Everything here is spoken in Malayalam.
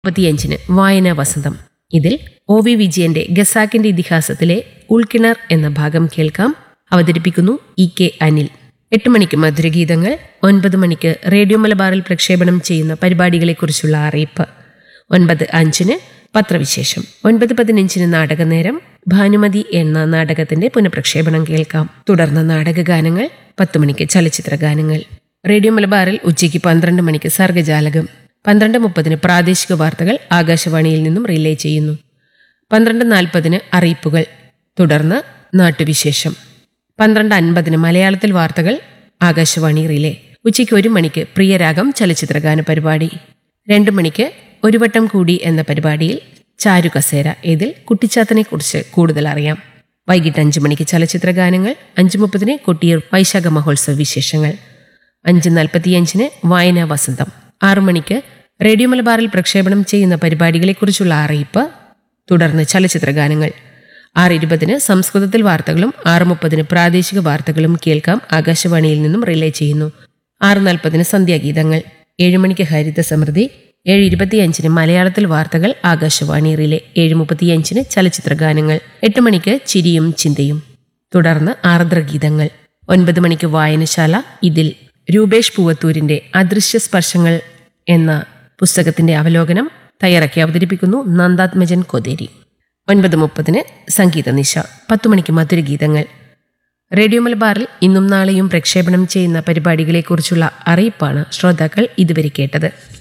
മുപ്പത്തിയഞ്ചിന് വായനാ വസന്തം ഇതിൽ ഒ വി വിജയന്റെ ഗസാക്കിന്റെ ഇതിഹാസത്തിലെ ഉൾക്കിണർ എന്ന ഭാഗം കേൾക്കാം അവതരിപ്പിക്കുന്നു ഇ കെ അനിൽ എട്ട് മണിക്ക് മധുരഗീതങ്ങൾ ഒൻപത് മണിക്ക് റേഡിയോ മലബാറിൽ പ്രക്ഷേപണം ചെയ്യുന്ന പരിപാടികളെക്കുറിച്ചുള്ള അറിയിപ്പ് ഒൻപത് അഞ്ചിന് പത്രവിശേഷം ഒൻപത് പതിനഞ്ചിന് നാടകനേരം ഭാനുമതി എന്ന നാടകത്തിന്റെ പുനഃപ്രക്ഷേപണം കേൾക്കാം തുടർന്ന് നാടകഗാനങ്ങൾ പത്ത് മണിക്ക് ചലച്ചിത്ര ഗാനങ്ങൾ റേഡിയോ മലബാറിൽ ഉച്ചയ്ക്ക് പന്ത്രണ്ട് മണിക്ക് സർഗജാലകം പന്ത്രണ്ട് മുപ്പതിന് പ്രാദേശിക വാർത്തകൾ ആകാശവാണിയിൽ നിന്നും റിലേ ചെയ്യുന്നു പന്ത്രണ്ട് നാൽപ്പതിന് അറിയിപ്പുകൾ തുടർന്ന് നാട്ടുവിശേഷം പന്ത്രണ്ട് അൻപതിന് മലയാളത്തിൽ വാർത്തകൾ ആകാശവാണി റിലേ ഉച്ചയ്ക്ക് ഒരു മണിക്ക് പ്രിയരാഗം ചലച്ചിത്രഗാന പരിപാടി രണ്ട് മണിക്ക് ഒരു വട്ടം കൂടി എന്ന പരിപാടിയിൽ ചാരു കസേര ഇതിൽ കുട്ടിച്ചാത്തനെക്കുറിച്ച് കൂടുതൽ അറിയാം വൈകിട്ട് അഞ്ചു മണിക്ക് ചലച്ചിത്ര ഗാനങ്ങൾ അഞ്ചു മുപ്പതിന് കൊട്ടിയൂർ വൈശാഖ മഹോത്സവ വിശേഷങ്ങൾ അഞ്ച് നാൽപ്പത്തിയഞ്ചിന് വായനാ വസന്തം ആറു മണിക്ക് റേഡിയോ മലബാറിൽ പ്രക്ഷേപണം ചെയ്യുന്ന പരിപാടികളെക്കുറിച്ചുള്ള അറിയിപ്പ് തുടർന്ന് ചലച്ചിത്ര ഗാനങ്ങൾ ആറ് ഇരുപതിന് സംസ്കൃതത്തിൽ വാർത്തകളും ആറ് മുപ്പതിന് പ്രാദേശിക വാർത്തകളും കേൾക്കാം ആകാശവാണിയിൽ നിന്നും റിലേ ചെയ്യുന്നു ആറ് നാൽപ്പതിന് സന്ധ്യാഗീതങ്ങൾ ഏഴ് മണിക്ക് ഹരിത സമൃദ്ധി ഏഴ് ഇരുപത്തിയഞ്ചിന് മലയാളത്തിൽ വാർത്തകൾ ആകാശവാണി റിലേ ഏഴ് മുപ്പത്തിയഞ്ചിന് ചലച്ചിത്ര ഗാനങ്ങൾ എട്ട് മണിക്ക് ചിരിയും ചിന്തയും തുടർന്ന് ആർദ്രഗീതങ്ങൾ ഒൻപത് മണിക്ക് വായനശാല ഇതിൽ രൂപേഷ് പൂവത്തൂരിന്റെ അദൃശ്യ സ്പർശങ്ങൾ എന്ന പുസ്തകത്തിന്റെ അവലോകനം തയ്യാറാക്കി അവതരിപ്പിക്കുന്നു നന്ദാത്മജൻ കൊതേരി ഒൻപത് മുപ്പതിന് സംഗീത നിശ പത്തു മണിക്ക് മധുരഗീതങ്ങൾ റേഡിയോ മലബാറിൽ ഇന്നും നാളെയും പ്രക്ഷേപണം ചെയ്യുന്ന പരിപാടികളെക്കുറിച്ചുള്ള അറിയിപ്പാണ് ശ്രോതാക്കൾ ഇതുവരെ കേട്ടത്